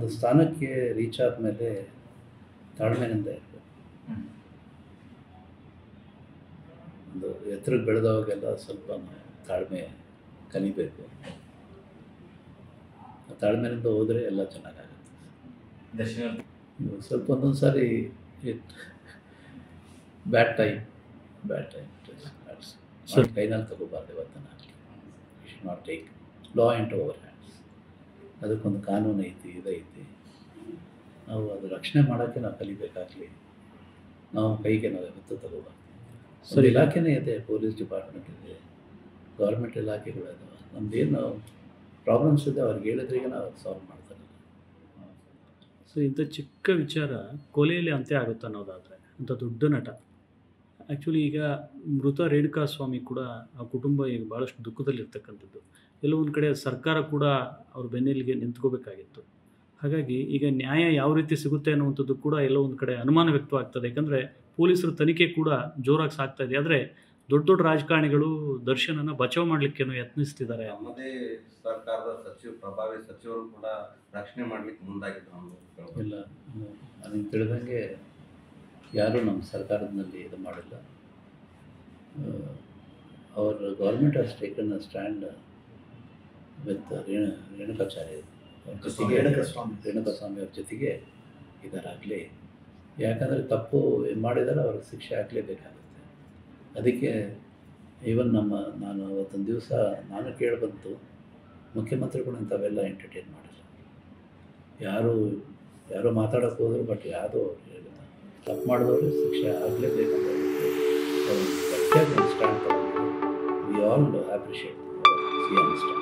ಒಂದು ಸ್ಥಾನಕ್ಕೆ ರೀಚ್ ಆದಮೇಲೆ ತಾಳ್ಮೆನಿಂದ ಇರಬೇಕು ಹ್ಮ್. ಒಂದು ಎತ್ತರಕ್ಕೆ ಬೆಳೆದವಾಗೆಲ್ಲ ಸ್ವಲ್ಪ ನಾವು ತಾಳ್ಮೆ ಕಲಿಬೇಕು ಆ ತಾಳ್ಮೆಯಿಂದ ಹೋದರೆ ಎಲ್ಲ ಚೆನ್ನಾಗಾಗುತ್ತೆ ದರ್ಶನ ಇವಾಗ ಸ್ವಲ್ಪ ಒಂದೊಂದು ಸಾರಿ bad time bad time sir. ಕೈನಲ್ಲಿ ತಗೋಬಾರ್ದು ಇವತ್ತನ should not take law into over hands ಅದಕ್ಕೊಂದು ಕಾನೂನು ಐತಿ ಇದೈತಿ ನಾವು ಅದು ರಕ್ಷಣೆ ಮಾಡೋಕ್ಕೆ ನಾವು ಕಲಿಬೇಕಾಗಲಿ ನಾವು ಕೈಗೆ ನಾವು ಯಾವತ್ತೂ ತಗೋಬಾರ್ದು ಸರಿ. ಸರಿ ಇಲಾಖೆನೇ ಇದೆ ಪೊಲೀಸ್ ಡಿಪಾರ್ಟ್ಮೆಂಟ್ ಇದೆ ಗೌರ್ಮೆಂಟ್ ಇಲಾಖೆಗಳು ಇದಾವೆ ನಮ್ದೇನು ಪ್ರಾಬ್ಲಮ್ಸ್ ಇದೆ ಅವ್ರಿಗೆ ಹೇಳಿದ್ರಿಗೆ ನಾವು ಸಾಲ್ವ್ ಮಾಡ್ತಾರೆ ಸೊ ಇಂಥ ಚಿಕ್ಕ ವಿಚಾರ ಕೊಲೆಯಲ್ಲಿ ಅಂತ್ಯ ಆಗುತ್ತೆ ಅನ್ನೋದಾದರೆ ಅಂಥ ದೊಡ್ಡ ನಟ ಆ್ಯಕ್ಚುಲಿ ಈಗ ಮೃತ ರೇಣುಕಾ ಸ್ವಾಮಿ ಕೂಡ ಆ ಕುಟುಂಬ ಈಗ ಭಾಳಷ್ಟು ದುಃಖದಲ್ಲಿರ್ತಕ್ಕಂಥದ್ದು ಎಲ್ಲೋ ಒಂದು ಕಡೆ ಸರ್ಕಾರ ಕೂಡ ಅವ್ರ ಬೆನ್ನೆಲಿಗೆ ನಿಂತ್ಕೋಬೇಕಾಗಿತ್ತು ಹಾಗಾಗಿ ಈಗ ನ್ಯಾಯ ಯಾವ ರೀತಿ ಸಿಗುತ್ತೆ ಅನ್ನುವಂಥದ್ದು ಕೂಡ ಎಲ್ಲೋ ಒಂದು ಕಡೆ ಅನುಮಾನ ವ್ಯಕ್ತವಾಗ್ತದೆ ಯಾಕಂದರೆ ಪೊಲೀಸರ ತನಿಖೆ ಕೂಡ ಜೋರಾಗಿ ಸಾಗ್ತಾ ಇದೆ ಆದರೆ ದೊಡ್ಡ ದೊಡ್ಡ ರಾಜಕಾರಣಿಗಳು ದರ್ಶನನ ಬಚಾವ್ ಮಾಡಲಿಕ್ಕೇನೋ ಯತ್ನಿಸ್ತಿದ್ದಾರೆ ನಮ್ಮದೇ ಸರ್ಕಾರದ ಸಚಿವ ಪ್ರಭಾವಿ ಸಚಿವರು ಕೂಡ ರಕ್ಷಣೆ ಮಾಡ್ಲಿಕ್ಕೆ ಮುಂದಾಗಿದ್ರು ಅನ್ನೋದು ಇಲ್ಲ ಹ್ಮ್. ನನಗೆ ತಿಳಿದಂಗೆ ಯಾರೂ ನಮ್ಮ ಸರ್ಕಾರದಲ್ಲಿ ಇದು ಮಾಡಿಲ್ಲ our government has taken a stand with Renu Renukacharya ಅವ್ರ ಜೊತೆಗೆ ರೇಣುಕಾಸ್ವಾಮಿ. ರೇಣುಕಾಸ್ವಾಮಿ ಅವ್ರ ಜೊತೆಗೆ ಇದರಾಗಲಿ ಯಾಕಂದರೆ ತಪ್ಪು ಏನ್ ಮಾಡಿದ್ದಾರೆ ಅವ್ರಿಗೆ ಶಿಕ್ಷೆ ಆಗಲೇಬೇಕಾಗುತ್ತೆ ಅದಕ್ಕೆ ಈವನ್ ನಮ್ಮ ನಾನು ಅವತ್ತೊಂದು ದಿವಸ ನಾನು ಕೇಳಿಬಂತು ಮುಖ್ಯಮಂತ್ರಿಗಳು ಇಂಥವೆಲ್ಲ ಎಂಟರ್ಟೈನ್ ಮಾಡಿಲ್ಲ ಯಾರು ಯಾರೋ ಮಾತಾಡೋಕೆ ಹೋದ್ರು ಬಟ್ ಯಾವುದು ಅವ್ರು ಹೇಳಿಲ್ಲ ತಪ್ಪು ಮಾಡಿದವರು ಶಿಕ್ಷೆ ಆಗಲೇಬೇಕಂತ ಅವರು ಗಟ್ಟಿಯಾಗಿ ಒಂದು ಸ್ಟ್ಯಾಂಡ್ ತಗೊಂಡು we all appreciate C M stand